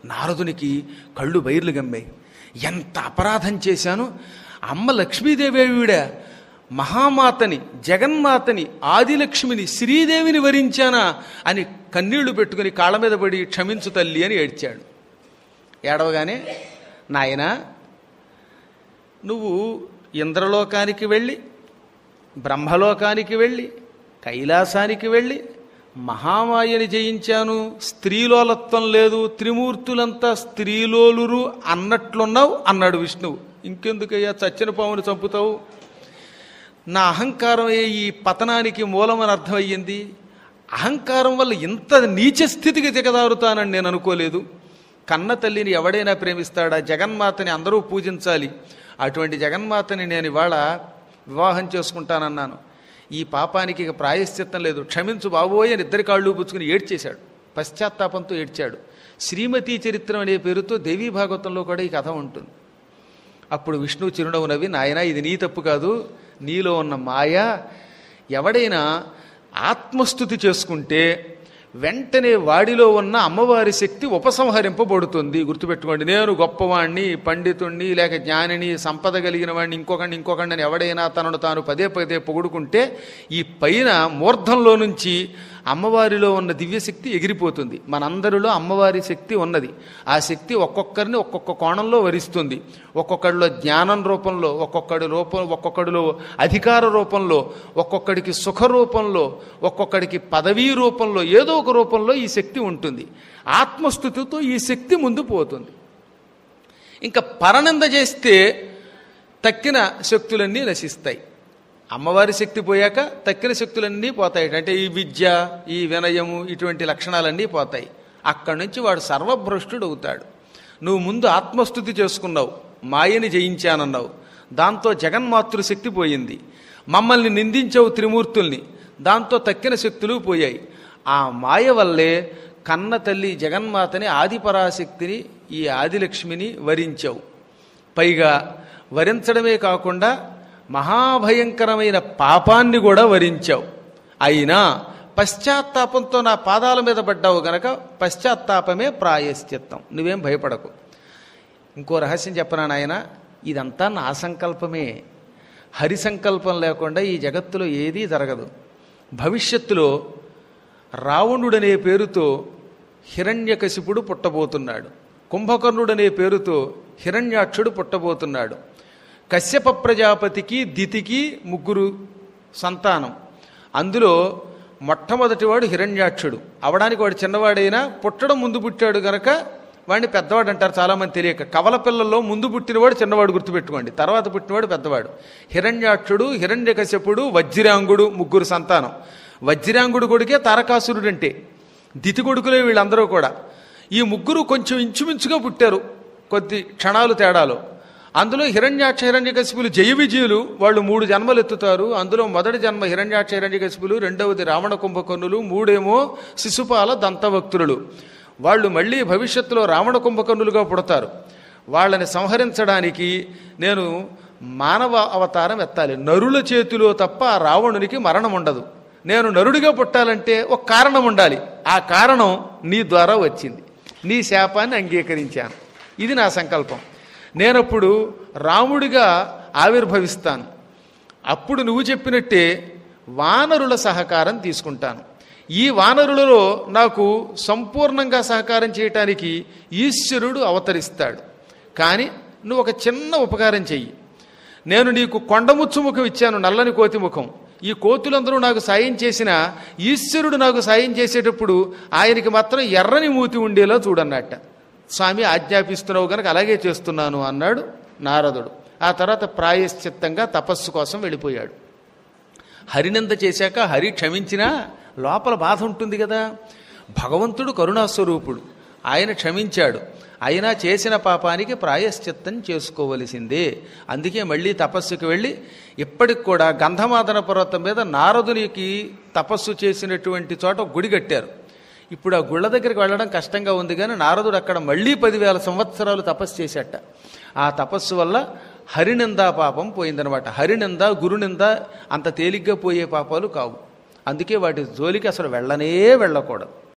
నారదునికి కళ్ళు బైర్లు గమ్మాయి ఎంత అపరాధం చేశాను అమ్మ లక్ష్మీదేవిడ మహామాతని జగన్మాతని ఆదిలక్ష్మిని శ్రీదేవిని వరించానా అని కన్నీళ్లు పెట్టుకుని కాళ్ళ మీద పడి క్షమించు తల్లి అని ఏడ్చాడు ఏడవగానే నాయనా నువ్వు ఇంద్రలోకానికి వెళ్ళి బ్రహ్మలోకానికి వెళ్ళి కైలాసానికి వెళ్ళి మహామాయని జయించాను స్త్రీలోలత్వం లేదు త్రిమూర్తులంతా స్త్రీలోలురు అన్నట్లున్నావు అన్నాడు విష్ణువు ఇంకెందుకయ్యా చచ్చిన పాముని చంపుతావు నా అహంకారమే ఈ పతనానికి మూలమని అర్థమయ్యింది అహంకారం వల్ల ఇంత నీచ స్థితికి దిగదారుతానని నేను అనుకోలేదు కన్న తల్లిని ఎవడైనా ప్రేమిస్తాడా జగన్మాతని అందరూ పూజించాలి అటువంటి జగన్మాతని నేను ఇవాళ వివాహం చేసుకుంటానన్నాను ఈ పాపానికి ఇక ప్రాయశ్చిత్తం లేదు క్షమించు బాబోయ్ అని ఇద్దరి కాళ్ళు పుచ్చుకుని ఏడ్చేశాడు పశ్చాత్తాపంతో ఏడ్చాడు శ్రీమతి చరిత్రం అనే పేరుతో దేవీ భాగవతంలో కూడా ఈ కథ ఉంటుంది అప్పుడు విష్ణువు చిరునవ్వు నవ్వి నాయన ఇది నీ తప్పు కాదు నీలో ఉన్న మాయ ఎవడైనా ఆత్మస్థుతి చేసుకుంటే వెంటనే వాడిలో ఉన్న అమ్మవారి శక్తి ఉపసంహరింపబడుతుంది గుర్తుపెట్టుకోండి నేను గొప్పవాణ్ణి పండితుణ్ణి లేక జ్ఞానిని సంపద కలిగిన వాడిని ఇంకొకడిని ఇంకొకడిని అని ఎవడైనా తనను తాను పదే పదే పొగుడుకుంటే ఈ పైన మూర్ధంలో నుంచి అమ్మవారిలో ఉన్న దివ్యశక్తి ఎగిరిపోతుంది మనందరిలో అమ్మవారి శక్తి ఉన్నది ఆ శక్తి ఒక్కొక్కరిని ఒక్కొక్క కోణంలో వరిస్తుంది ఒక్కొక్కడిలో జ్ఞానం రూపంలో ఒక్కొక్కడి రూపం ఒక్కొక్కడిలో అధికార రూపంలో ఒక్కొక్కడికి సుఖ రూపంలో ఒక్కొక్కడికి పదవీ రూపంలో ఏదో ఒక రూపంలో ఈ శక్తి ఉంటుంది ఆత్మస్థుతితో ఈ శక్తి ముందు పోతుంది ఇంకా పరనింద చేస్తే తక్కిన శక్తులన్నీ నశిస్తాయి అమ్మవారి శక్తి పోయాక తక్కిన శక్తులన్నీ పోతాయి అంటే ఈ విద్య ఈ వినయము ఇటువంటి లక్షణాలన్నీ పోతాయి అక్కడి నుంచి వాడు సర్వభ్రష్టుడు అవుతాడు నువ్వు ముందు ఆత్మస్థుతి చేసుకున్నావు మాయని జయించానన్నావు దాంతో జగన్మాతృ శక్తి పోయింది మమ్మల్ని నిందించావు త్రిమూర్తుల్ని దాంతో తక్కిన శక్తులు పోయాయి ఆ మాయ వల్లే కన్న తల్లి జగన్మాతని ఆదిపరాశక్తిని ఈ ఆదిలక్ష్మిని వరించావు పైగా వరించడమే కాకుండా మహాభయంకరమైన పాపాన్ని కూడా వరించావు అయినా పశ్చాత్తాపంతో నా పాదాల మీద పడ్డావు గనక పశ్చాత్తాపమే ప్రాయశ్చిత్తం నువ్వేం భయపడకు ఇంకో రహస్యం చెప్పనా నాయన ఇదంతా నా సంకల్పమే హరి సంకల్పం లేకుండా ఈ జగత్తులో ఏదీ జరగదు భవిష్యత్తులో రావణుడనే పేరుతో హిరణ్యకశిపుడు పుట్టబోతున్నాడు కుంభకర్ణుడనే పేరుతో హిరణ్యాక్షుడు పుట్టబోతున్నాడు కశ్యప ప్రజాపతికి దితికి ముగ్గురు సంతానం అందులో మొట్టమొదటివాడు హిరణ్యాక్షుడు అవడానికి వాడు చిన్నవాడైనా పుట్టడం ముందు పుట్టాడు గనక వాడిని పెద్దవాడు అంటారు చాలామంది తెలియక కవల పిల్లల్లో ముందు పుట్టినవాడు చిన్నవాడు గుర్తుపెట్టుకోండి తర్వాత పుట్టినవాడు పెద్దవాడు హిరణ్యాక్షుడు హిరణ్యకశ్యపుడు వజ్రాంగుడు ముగ్గురు సంతానం వజ్రాంగుడు కొడుకే తారకాసురుడు అంటే దితి కొడుకులే వీళ్ళందరూ కూడా ఈ ముగ్గురు కొంచెం ఇంచుమించుగా పుట్టారు కొద్ది క్షణాలు తేడాలో అందులో హిరణ్యాక్ష హిరణ్యకశిపులు జయ విజయులు వాళ్ళు మూడు జన్మలు ఎత్తుతారు అందులో మొదటి జన్మ హిరణ్యాక్ష హిరణ్యకశిపులు రెండవది రావణ కుంభకర్ణులు మూడేమో శిశుపాల దంతభక్తులు వాళ్ళు మళ్ళీ భవిష్యత్తులో రావణ కుంభకర్ణులుగా పుడతారు వాళ్ళని సంహరించడానికి నేను మానవ అవతారం ఎత్తాలి నరుల చేతిలో తప్ప ఆ రావణునికి మరణం ఉండదు నేను నరుడిగా పుట్టాలంటే ఒక కారణం ఉండాలి ఆ కారణం నీ ద్వారా వచ్చింది నీ శాపాన్ని అంగీకరించాను ఇది నా సంకల్పం నేనప్పుడు రాముడిగా ఆవిర్భవిస్తాను అప్పుడు నువ్వు చెప్పినట్టే వానరుల సహకారం తీసుకుంటాను ఈ వానరులలో నాకు సంపూర్ణంగా సహకారం చేయటానికి ఈశ్వరుడు అవతరిస్తాడు కానీ నువ్వు ఒక చిన్న ఉపకారం చెయ్యి నేను నీకు కొండముచ్చు ముఖం ఇచ్చాను నల్లని కోతి ముఖం ఈ కోతులందరూ నాకు సాయం చేసిన ఈశ్వరుడు నాకు సాయం చేసేటప్పుడు ఆయనకి మాత్రం ఎర్రని మూతి ఉండేలా చూడన్నట్ట స్వామి ఆజ్ఞాపిస్తున్నావు కనుక అలాగే చేస్తున్నాను అన్నాడు నారదుడు ఆ తర్వాత ప్రాయశ్చిత్తంగా తపస్సు కోసం వెళ్ళిపోయాడు హరినింద చేశాక హరి క్షమించినా లోపల బాధ ఉంటుంది కదా భగవంతుడు కరుణాస్వరూపుడు ఆయన క్షమించాడు అయినా చేసిన పాపానికి ప్రాయశ్చిత్తం చేసుకోవలసిందే అందుకే మళ్ళీ తపస్సుకి వెళ్ళి ఇప్పటికి కూడా గంధమాదన పర్వతం మీద నారదునికి తపస్సు చేసినటువంటి చోట ఒక గుడి కట్టారు ఇప్పుడు ఆ గుళ్ళ దగ్గరికి వెళ్ళడం కష్టంగా ఉంది కానీ నారదుడు అక్కడ మళ్ళీ పదివేల సంవత్సరాలు తపస్సు చేశాట ఆ తపస్సు వల్ల హరినిందా పాపం పోయిందనమాట హరినింద గురునింద అంత తేలిగ్గా పోయే పాపాలు కావు అందుకే వాటి జోలికి అసలు వెళ్ళనే వెళ్ళకూడదు